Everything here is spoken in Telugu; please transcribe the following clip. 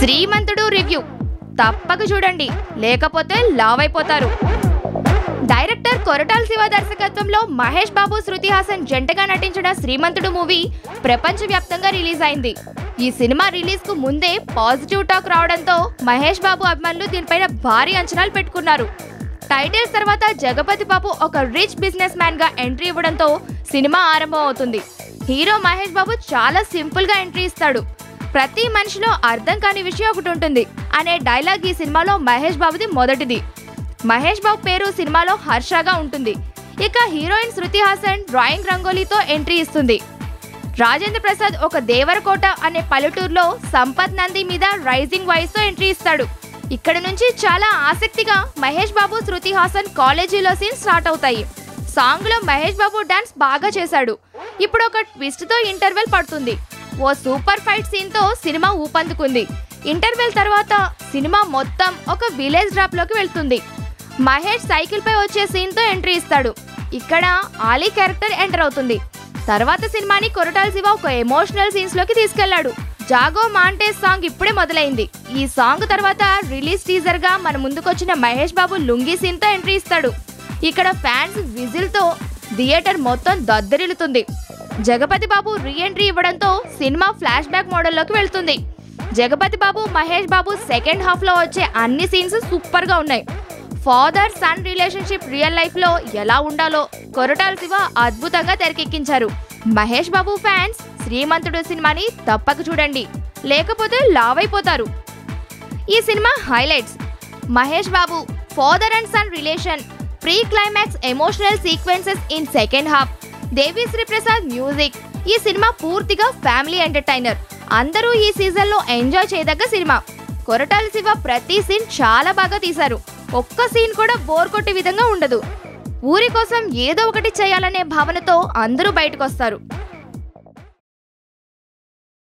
శ్రీమంతుడు రివ్యూ తప్పక చూడండి లేకపోతే లావ్ అయిపోతారు డైరెక్టర్ కొరటాల శివ దర్శకత్వంలో మహేష్ బాబు శృతి హాసన్ జంటగా నటించిన శ్రీమంతుడు మూవీ ప్రపంచవ్యాప్తంగా రిలీజ్ అయింది ఈ సినిమా రిలీజ్ కు ముందే పాజిటివ్ టాక్ రావడంతో మహేష్ బాబు అభిమానులు దీనిపైన భారీ అంచనాలు పెట్టుకున్నారు టైటిల్స్ తర్వాత జగపతి బాబు ఒక రిచ్ బిజినెస్ మ్యాన్ గా ఎంట్రీ ఇవ్వడంతో సినిమా ఆరంభం అవుతుంది హీరో మహేష్ బాబు చాలా సింపుల్ గా ఎంట్రీ ఇస్తాడు ప్రతి మనిషిలో అర్థం కాని విషయం ఒకటి ఉంటుంది అనే డైలాగ్ ఈ సినిమాలో మహేష్ బాబుది మొదటిది మహేష్ బాబు పేరు సినిమాలో హర్షగా ఉంటుంది ఇక హీరోయిన్ శృతి హాసన్ డ్రాయింగ్ రంగోలీతో ఎంట్రీ ఇస్తుంది రాజేంద్ర ప్రసాద్ ఒక దేవరకోట అనే పల్లెటూరులో సంపత్ నంది మీద రైజింగ్ వాయిస్ తో ఎంట్రీ ఇస్తాడు ఇక్కడ నుంచి చాలా ఆసక్తిగా మహేష్ బాబు శృతి హాసన్ కాలేజీలో సీన్ స్టార్ట్ అవుతాయి సాంగ్ లో మహేష్ బాబు డాన్స్ బాగా చేశాడు ఇప్పుడు ఒక ట్విస్ట్ తో ఇంటర్వెల్ పడుతుంది ఓ సూపర్ ఫైట్ సీన్ తో సినిమా ఊపందుకుంది ఇంటర్వెల్ తర్వాత సినిమా మొత్తం ఒక విలేజ్ డ్రాప్ లోకి వెళ్తుంది మహేష్ సైకిల్ పై వచ్చే సీన్ తో ఎంట్రీ ఇస్తాడు ఇక్కడ ఆలీ క్యారెక్టర్ ఎంటర్ అవుతుంది తర్వాత సినిమాని కొరటాల శివ ఒక ఎమోషనల్ సీన్స్ లోకి తీసుకెళ్లాడు జాగో మాంటేజ్ సాంగ్ ఇప్పుడే మొదలైంది ఈ సాంగ్ తర్వాత రిలీజ్ టీజర్ గా మన ముందుకొచ్చిన మహేష్ బాబు లుంగీ సీన్ తో ఎంట్రీ ఇస్తాడు ఇక్కడ ఫ్యాన్స్ విజిల్ తో థియేటర్ మొత్తం దద్దరిల్లుతుంది జగపతి బాబు రీ ఎంట్రీ ఇవ్వడంతో సినిమా ఫ్లాష్ బ్యాక్ మోడల్లోకి వెళ్తుంది జగపతి బాబు మహేష్ బాబు సెకండ్ హాఫ్ లో వచ్చే అన్ని సీన్స్ సూపర్ గా ఉన్నాయి father son relationship real life లో ఎలా ఉండాలో కొరటాల శివ అద్భుతంగా తెరకెక్కించారు మహేష్ బాబు ఫ్యాన్స్ శ్రీమంతుడు సినిమాని తప్పక చూడండి లేకపోతే లావ్ అయిపోతారు ఈ cinema highlights Mahesh Babu father and son relation pre climax emotional sequences in second half Devi Sri Prasad music ఈ సినిమా పూర్తిగా ఫ్యామిలీ ఎంటర్టైనర్ అందరూ ఈ సీజన్ లో ఎంజాయ్ చేయదగ్గ సినిమా కొరటాల శివ ప్రతి సీన్ చాలా బాగా తీశారు ఒక్క సీన్ కూడా బోర్ కొట్టే విధంగా ఉండదు ఊరి కోసం ఏదో ఒకటి చేయాలనే భావనతో అందరూ బయటకు వస్తారు